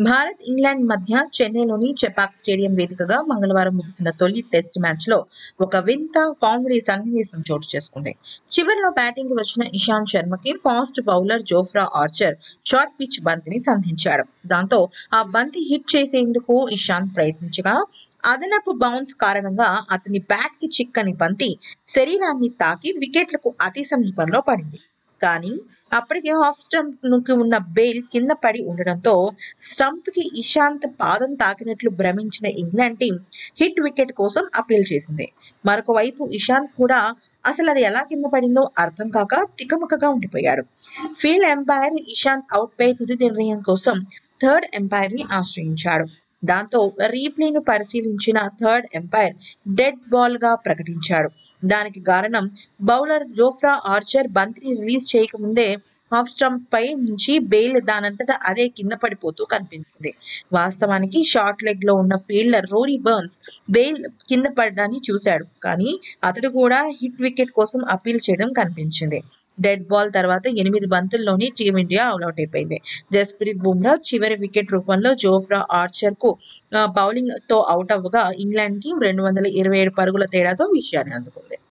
Bharat England మధ్య చెన్నైలోని Chepauk stadium వేదికగా మంగళవారం ముగిసిన తొలి టెస్ట్ మ్యాచ్ లో ఒక వింత కామెడీ సన్నివేశం చోటు చేసుకుంది చివరిలో బ్యాటింగ్ వచ్చిన ఇషాంత్ శర్మకి fast bowler Jofra Archer short pitch బంతిని సంధించాడు దాంతో ఆ బంతి హిట్ చేసేందుకు ఇషాంత్ ప్రయత్నించగా అదనపు బౌన్స్ కారణంగా అతని బ్యాట్ కి చిక్కని బంతి శరీరాన్ని తాకి వికెట్లకు అతి సమీపంలో పడింది కానీ అప్పటికే ఆఫ్ స్టంప్ కి ఉన్న బేల్ కింద పడి ఉండడంతో స్టంప్ కి ఇషాంత్ పాదం తాకినట్లు భ్రమించిన ఇంగ్లాండ్ టీం హిట్ వికెట్ కోసం అప్పీల్ చేసింది మరొక వైపు ఇషాంత్ కూడా అసలు అది ఎలా కింద పడిందో అర్థం కాక తికమకగా ఉండిపోయాడు ఫీల్డ్ ఎంపైర్ ఇషాంత్ అవుట్ పై తుది నిర్ణయం కోసం థర్డ్ ఎంపైర్ ని ఆశ్రయించాడు దాంతో రీప్లేను పరిశీలించిన థర్డ్ ఎంపైర్ డెడ్ బాల్ గా ప్రకటించాడు దానికి కారణం బౌలర్ జోఫ్రా ఆర్చర్ బంతిని రిలీజ్ చేయకముందే ఆఫ్ స్టంప్ పై నుంచి బెయిల్ దానంతటా అదే కింద పడిపోతూ కనిపించింది వాస్తవానికి షార్ట్ లెగ్ లో ఉన్న ఫీల్డర్ రోరీ బర్న్స్ బెయిల్ కింద పడడాన్ని చూశాడు కానీ అతడు కూడా హిట్ వికెట్ కోసం అప్పీల్ చేయడం కనిపించింది డెడ్ బాల్ తర్వాత ఎనిమిది బంతుల్లోనే టీమిండియా అవుట్ అయిపోయింది జస్ప్రీత్ బుమ్రా చివరి వికెట్ రూపంలో జోఫ్రా ఆర్చర్ కు బౌలింగ్ తో అవుట్ అవ్వగా ఇంగ్లాండ్ టీం రెండు వందల ఇరవై ఏడు పరుగుల తేడాతో విజయాన్ని అందుకుంది